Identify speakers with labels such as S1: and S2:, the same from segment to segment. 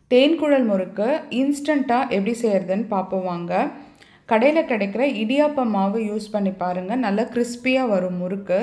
S1: தேன்குழல் முறுக்கு இன்ஸ்டண்ட்டாக எப்படி செய்கிறதுன்னு பார்ப்போம் வாங்க கடையில் கிடைக்கிற இடியாப்ப மாவு யூஸ் பண்ணி பாருங்கள் நல்லா கிறிஸ்பியாக வரும் முறுக்கு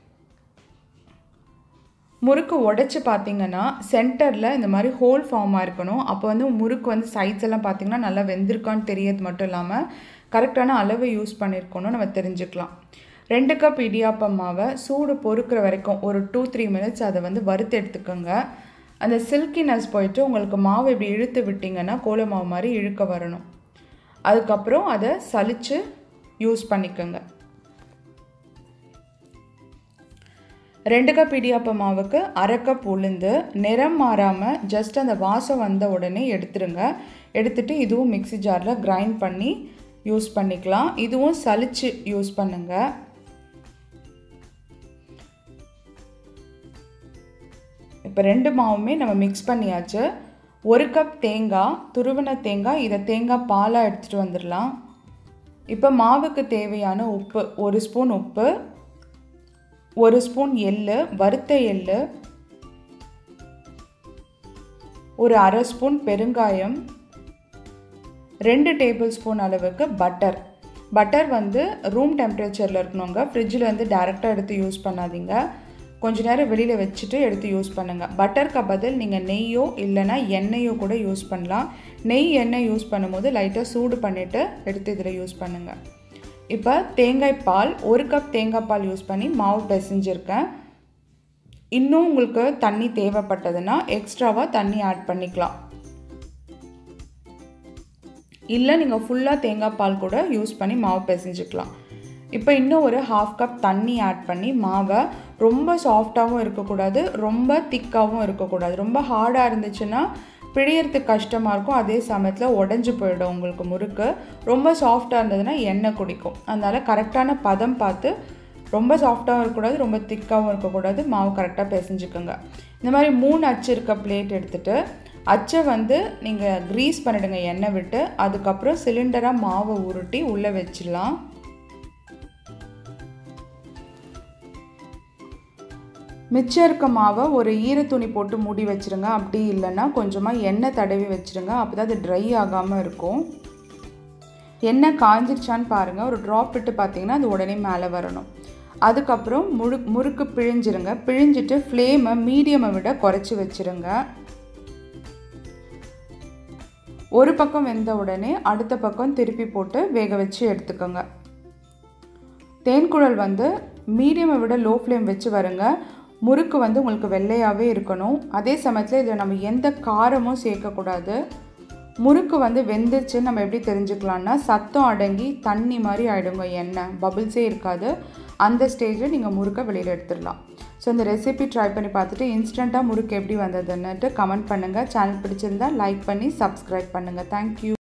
S1: முறுக்கு உடச்சி பார்த்தீங்கன்னா சென்டரில் இந்த மாதிரி ஹோல் ஃபார்மாக இருக்கணும் அப்போ வந்து முறுக்கு வந்து சைட்ஸ் எல்லாம் பார்த்தீங்கன்னா நல்லா வெந்திருக்கான்னு தெரியறது மட்டும் இல்லாமல் கரெக்டான அளவு யூஸ் பண்ணியிருக்கணும் நம்ம தெரிஞ்சுக்கலாம் ரெண்டு கப் இடியாப்பம் மாவை சூடு பொறுக்கிற வரைக்கும் ஒரு டூ த்ரீ மினிட்ஸ் அதை வந்து வறுத்து எடுத்துக்கோங்க அந்த சில்கினஸ் போயிட்டு உங்களுக்கு மாவு இப்படி இழுத்து விட்டிங்கன்னா கோல மாவு மாதிரி இழுக்க வரணும் அதுக்கப்புறம் அதை சலித்து யூஸ் பண்ணிக்கோங்க ரெண்டு கப் இடியாப்ப மாவுக்கு அரை கப் உளுந்து நிறம் மாறாமல் ஜஸ்ட் அந்த வாசம் வந்த உடனே எடுத்துருங்க எடுத்துட்டு இதுவும் மிக்சி ஜாரில் கிரைண்ட் பண்ணி யூஸ் பண்ணிக்கலாம் இதுவும் சலிச்சு யூஸ் பண்ணுங்கள் இப்போ ரெண்டு மாவுமே நம்ம மிக்ஸ் பண்ணியாச்சு ஒரு கப் தேங்காய் துருவின தேங்காய் இதை தேங்காய் பாலாக எடுத்துகிட்டு வந்துடலாம் இப்போ மாவுக்கு தேவையான உப்பு ஒரு ஸ்பூன் உப்பு ஒரு ஸ்பூன் எள்ளு வறுத்த எள்ளு ஒரு அரை ஸ்பூன் பெருங்காயம் ரெண்டு டேபிள் ஸ்பூன் அளவுக்கு பட்டர் பட்டர் வந்து ரூம் டெம்பரேச்சரில் இருக்கணுங்க ஃப்ரிட்ஜில் வந்து டேரெக்டாக எடுத்து யூஸ் பண்ணாதீங்க கொஞ்ச நேரம் வெளியில் வச்சுட்டு எடுத்து யூஸ் பண்ணுங்கள் பட்டருக்கு பதில் நீங்கள் நெய்யோ இல்லைனா எண்ணெயோ கூட யூஸ் பண்ணலாம் நெய் எண்ணெய் யூஸ் பண்ணும்போது லைட்டாக சூடு பண்ணிவிட்டு எடுத்து இதில் யூஸ் பண்ணுங்கள் இப்போ தேங்காய் பால் ஒரு கப் தேங்காய் பால் யூஸ் பண்ணி மாவு பிசைஞ்சிருக்கேன் இன்னும் உங்களுக்கு தண்ணி தேவைப்பட்டதுன்னா எக்ஸ்ட்ராவாக தண்ணி ஆட் பண்ணிக்கலாம் இல்லை நீங்கள் ஃபுல்லாக தேங்காய் பால் கூட யூஸ் பண்ணி மாவு பிசைஞ்சிக்கலாம் இப்போ இன்னும் ஒரு ஹாஃப் கப் தண்ணி ஆட் பண்ணி மாவை ரொம்ப சாஃப்டாகவும் இருக்கக்கூடாது ரொம்ப திக்காகவும் இருக்கக்கூடாது ரொம்ப ஹார்டாக இருந்துச்சுன்னா பிழியறதுக்கு கஷ்டமாக இருக்கும் அதே சமயத்தில் உடஞ்சி போயிடும் உங்களுக்கு முறுக்கு ரொம்ப சாஃப்டாக இருந்ததுன்னா எண்ணெய் குடிக்கும் அதனால் கரெக்டான பதம் பார்த்து ரொம்ப சாஃப்டாகவும் இருக்கக்கூடாது ரொம்ப திக்காகவும் இருக்கக்கூடாது மாவு கரெக்டாக பிசைஞ்சுக்கோங்க இந்த மாதிரி மூணு அச்சு இருக்க பிளேட் எடுத்துகிட்டு அச்சை வந்து நீங்கள் க்ரீஸ் பண்ணிவிடுங்க எண்ணெய் விட்டு அதுக்கப்புறம் சிலிண்டராக மாவை உருட்டி உள்ளே வச்சிடலாம் மிச்சம் இருக்க மாவை ஒரு ஈர துணி போட்டு மூடி வச்சுருங்க அப்படி இல்லைன்னா கொஞ்சமாக எண்ணெய் தடவி வச்சுருங்க அப்போ தான் அது ட்ரை ஆகாமல் இருக்கும் எண்ணெய் காஞ்சிருச்சான்னு பாருங்கள் ஒரு ட்ராப் விட்டு பார்த்தீங்கன்னா அது உடனே மேலே வரணும் அதுக்கப்புறம் முழு முறுக்கு பிழிஞ்சிருங்க பிழிஞ்சிட்டு ஃப்ளேமை மீடியமை விட குறைச்சி வச்சுருங்க ஒரு பக்கம் வெந்த உடனே அடுத்த பக்கம் திருப்பி போட்டு வேக வச்சு எடுத்துக்கோங்க தேன்குழல் வந்து மீடியமை விட லோ ஃப்ளேம் வச்சு வருங்க முறுக்கு வந்து உங்களுக்கு வெள்ளையாகவே இருக்கணும் அதே சமயத்தில் இதில் நம்ம எந்த காரமும் சேர்க்கக்கூடாது முறுக்கு வந்து வெந்துருச்சுன்னு நம்ம எப்படி தெரிஞ்சுக்கலான்னா சத்தம் அடங்கி தண்ணி மாதிரி ஆகிடுங்க எண்ணெய் பபிள்ஸே இருக்காது அந்த ஸ்டேஜில் நீங்கள் முறுக்கை வெளியில் எடுத்துடலாம் ஸோ இந்த ரெசிபி ட்ரை பண்ணி பார்த்துட்டு இன்ஸ்டண்ட்டாக முறுக்கு எப்படி வந்ததுன்னுட்டு கமெண்ட் பண்ணுங்கள் சேனல் பிடிச்சிருந்தா லைக் பண்ணி சப்ஸ்கிரைப் பண்ணுங்கள் தேங்க்யூ